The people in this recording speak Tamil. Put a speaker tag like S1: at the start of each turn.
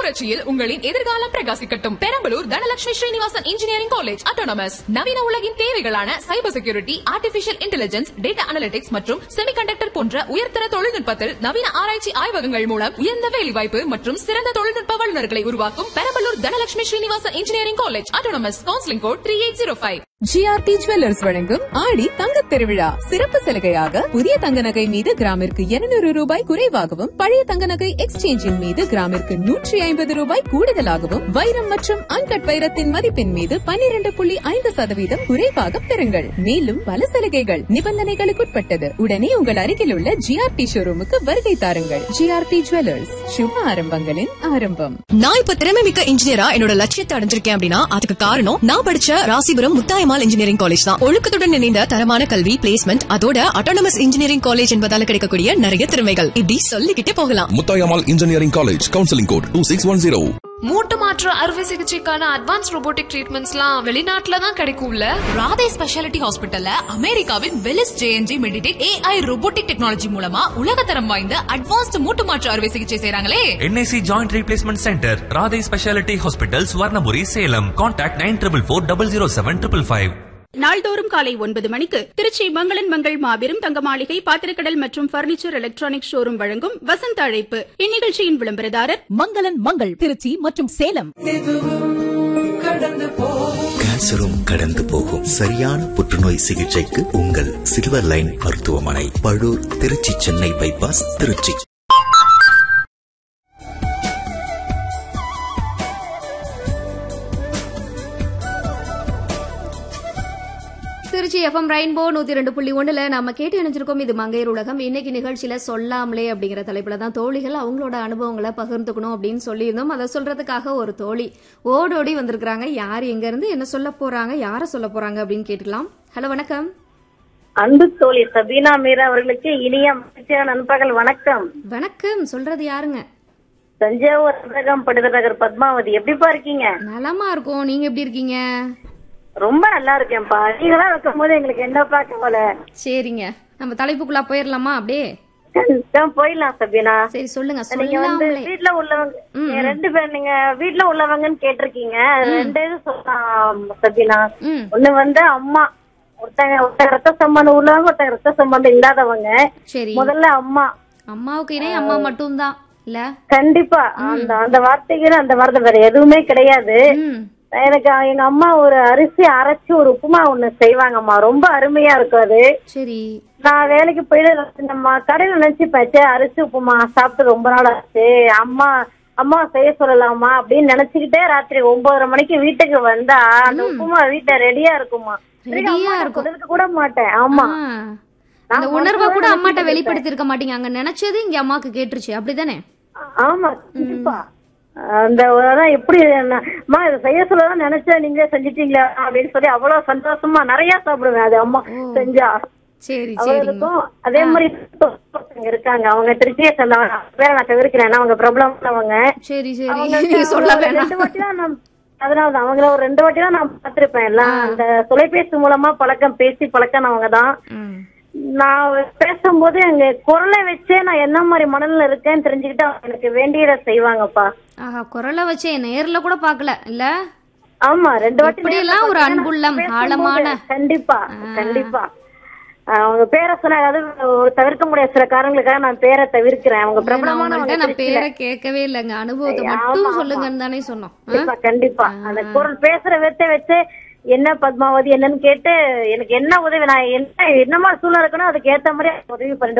S1: புரட்சியில் உங்களின் எதிர்காலம் பிரகாசிக்கட்டும் Perambalur Dhanalakshmi Srinivasan engineering college autonomous நவீன உலகின் தேவைகளான cyber security artificial intelligence data analytics மற்றும் செமிகண்டக்டர் போன்ற உயர்தர தொழில்நுட்பத்தில் நவீன ஆராய்ச்சி ஆய்வகங்கள் மூலம் உயர்ந்த வேலைவாய்ப்பு மற்றும் சிறந்த தொழில்நுட்ப வல்லுநர்களை உருவாக்கும் Perambalur Dhanalakshmi Srinivasan engineering college autonomous counselling code three eight zero five
S2: GRT jewellers வழங்கும் ஆடி தங்கத் திருவிழா சிறப்பு சலுகையாக புதிய தங்க நகை மீது கிராமிற்கு 200 ரூபாய் குறைவாகவும் பழைய தங்க நகை எக்ஸ்சேஞ்சின் மீது கிராமிற்கு நூற்றி ஐம்பது ரூபாய் கூடுதலாகவும் வைரம் மற்றும் அன்கட் வைரத்தின் மதிப்பின் மீது 12.5% புள்ளி ஐந்து சதவீதம் குறைவாக பெறுங்கள் மேலும் பல சலுகைகள் நிபந்தனைகளுக்குட்பட்டது உடனே உங்கள் அருகில் உள்ள ஜிஆர்டி ஷோரூமுக்கு வருகை தாருங்கள் ஜிஆர்டி ஜுவல்லர்ஸ் சுப ஆரம்பங்களின் ஆரம்பம்
S3: நான் இப்ப திறமை மிக்க இன்ஜினியரா என்னோட லட்சியத்தை அடைஞ்சிருக்கேன் அப்படின்னா அதுக்கு காரணம் நான் படிச்ச ராசிபுரம் முத்தாயமால் இன்ஜினியரிங் காலேஜ் தான் ஒழுக்கத்துடன் இணைந்த தரமான கல்வி பிளேஸ்மெண்ட் அதோட அட்டானமஸ் இன்ஜினியரிங் காலேஜ் என்பதால கிடைக்கக்கூடிய நிறைய திறமைகள் இப்படி சொல்லிக்கிட்டே போகலாம்
S4: Muthayammal engineering college counselling code two six one zero
S5: மூட்டு மாற்று அறுவை சிகிச்சைக்கான அட்வான்ஸ் robotic ட்ரீட்மெண்ட்ஸ்லாம் வெளிநாட்டுல தான் கிடைக்கும்ல
S1: ராதே ஸ்பெஷாலிட்டி ஹாஸ்பிட்டல்ல அமெரிக்காவின் வெலிஸ் ஜேஎன்ஜி மெடிடேட் ஏஐ robotic டெக்னாலஜி மூலமா உலகத்தரம் வாய்ந்த அட்வான்ஸ்ட் மூட்டு மாற்று அறுவை சிகிச்சை செய்றாங்களே
S6: NIC joint replacement centre Radhe speciality hospital Swarnapuri Salem contact nine triple four double zero seven triple five
S7: நாள்தோறும் காலை ஒன்பது மணிக்கு திருச்சி மங்களன் மங்கள் மாபெரும் தங்க மாளிகை பாத்திரக்கடல் மற்றும் பர்னிச்சர் எலக்ட்ரானிக் ஷோரூம் வழங்கும் வசந்த அழைப்பு இந்நிகழ்ச்சியின் விளம்பரதாரர்
S2: மங்களன் மங்கள் திருச்சி மற்றும் சேலம்
S8: கேன்சரும் கடந்து போகும் சரியான புற்றுநோய் சிகிச்சைக்கு உங்கள் சில்வர் லைன் மருத்துவமனை Palur Trichy Chennai bypass Trichy
S9: Trichy FM rainbow நூத்தி ரெண்டு புள்ளி ஒண்ணுல நம்ம கேட்டு இணைஞ்சிருக்கோம் இது மங்கையர் உலகம் இன்னைக்கு நிகழ்ச்சியில சொல்லாமலே அப்படிங்கிற தலைப்புல தான் தோழிகள் அவங்களோட அனுபவங்களை பகிர்ந்துக்கணும் அப்படின்னு சொல்லியிருந்தோம் அதை சொல்றதுக்காக ஒரு தோழி ஓடோடி வந்திருக்கிறாங்க யார் எங்க இருந்து என்ன சொல்ல போறாங்க யார சொல்ல போறாங்க அப்படின்னு கேட்டுக்கலாம் ஹலோ வணக்கம்
S10: அன்பு தோழி சபீனா மீரா அவர்களுக்கு இனிய மகிழ்ச்சியான நண்பகல் வணக்கம்
S9: வணக்கம் சொல்றது யாருங்க
S10: தஞ்சாவூர் ரகம் படுத நகர் பத்மாவதி எப்படிப்பா இருக்கீங்க
S9: நலமா இருக்கும் நீங்க எப்படி இருக்கீங்க
S10: ரொம்ப நல்லா இருக்கேன்ப்பா நீங்களா இருக்கும் போது எங்களுக்கு என்னப்பா கவலை
S9: சரிங்க நம்ம தலைப்புக்குள்ள போயிடலாமா அப்படியே
S10: கண்டிப்பா போயிடலாம் சபீனா
S9: சரி சொல்லுங்க
S10: நீங்க வந்து
S9: சொல்லாமலே
S10: வீட்ல உள்ளவங்க நீங்க ரெண்டு பேர் நீங்க வீட்ல உள்ளவங்கன்னு கேட்டிருக்கீங்க ரெண்டு இது சொல்லலாம் சபீனா
S9: ம்
S10: ஒண்ணு வந்து அம்மா ஒருத்தங்க ஒருத்தங்க ரத்த சம்பந்தம் உள்ளவங்க ஒருத்தங்க ரத்த சம்பந்தம் இல்லாதவங்க
S9: சரி
S10: முதல்ல அம்மா
S9: அம்மாவுக்கு இணை அம்மா மட்டும்தான் இல்ல
S10: கண்டிப்பா அந்த அந்த வார்த்தைக்கு அந்த வார்த்தை வேற எதுவுமே கிடையாது
S9: ம்
S10: எனக்கு எங்க அம்மா ஒரு அரிசி அரைச்சு ஒரு உப்புமா ஒண்ணு செய்வாங்கம்மா ரொம்ப அருமையா இருக்கும் அது
S9: சரி
S10: நான் வேலைக்கு போயிட்டு நம்ம கடையில நினைச்சு பச்சை அரிசி உப்புமா சாப்பிட்டு ரொம்ப நாள் ஆச்சு அம்மா அம்மா செய்ய சொல்லலாமா அப்படின்னு நினைச்சுக்கிட்டே ராத்திரி ஒன்பதரை மணிக்கு வீட்டுக்கு வந்தா அந்த உப்புமா வீட்டுல ரெடியா இருக்குமா
S9: ரெடியா இருக்கும்
S10: கொடுக்க கூட மாட்டேன் ஆமா
S9: ஆ. அந்த உணர்வை கூட அம்மாட்ட வெளிப்படுத்தி இருக்க மாட்டீங்க அங்க நினைச்சது இங்க அம்மாக்கு கேட்டுருச்சு அப்படிதானே
S10: ஆமா கண்டிப்பா அந்த அதான் எப்படி நான், அம்மா இதை செய்ய சொல்லதான் நினைச்சேன் நீங்களே செஞ்சிட்டீங்களா அப்படின்னு சொல்லி அவ்வளவு சந்தோஷமா நிறைய சாப்பிடுவேன் அது அம்மா செஞ்சா
S9: சரி சரிங்க
S10: அவங்களுக்கும் அதே மாதிரி ஒருத்தங்க இருக்காங்க அவங்க திருச்சியை சேர்ந்தவங்க பேரை நான் தவிர்க்கிறேன் அவங்க பிரபலமானவங்க
S9: சரி
S10: அவங்க
S9: சரி சொல்ல
S10: ஒரு
S9: வேணாம்
S10: ரெண்டு வாட்டி தான் நான் அதனாலதான் அவங்கள ஒரு ரெண்டு வாட்டி தான் நான் பார்த்திருப்பேன் எல்லாம் அந்த தொலைபேசி மூலமா பழக்கம் பேசி பழக்கினவங்க தான்
S9: ம்.
S10: நான் பேசும்போது எங்க குரலை வச்சே நான் என்ன மாதிரி மனநிலை இருக்கேன்னு தெரிஞ்சுக்கிட்டு அவங்க எனக்கு வேண்டியதை செய்வாங்கப்பா
S9: ஆஹா குரலை வச்சே நேர்ல கூட பாக்கல இல்ல
S10: ஆமா ரெண்டு வாட்டி
S9: இப்படி எல்லாம் ஒரு
S10: நேர்ல
S9: அன்புள்ளம்,
S10: பேசும்போது
S9: ஆழமான.
S10: கண்டிப்பா கண்டிப்பா ஆஹ் அவங்க பேரை சொன்ன அதாவது ஒரு தவிர்க்க முடியாத சில காரணங்களுக்காக நான் பேரை தவிர்க்கிறேன் அவங்க
S9: நான்
S10: பிரபலமானவங்க
S9: உங்கள்ட்ட நான்
S10: திருச்சியில.
S9: பேரை கேட்கவே இல்லைங்க அனுபவத்தை
S10: ஆமா,
S9: மட்டும்
S10: ஆமா.
S9: சொல்லுங்கன்னு தானே சொன்னோம் ஆ?
S10: கண்டிப்பா கண்டிப்பா அந்த குரல் பேசுற விதத்தை வச்சு என்ன பத்மாவதி என்னன்னு கேட்டு எனக்கு என்ன உதவி நான் என்ன என்ன மாதிரி சூழ்நிலை இருக்கணும் அதுக்கு ஏத்த மாதிரி உதவி பண்ணிட்டு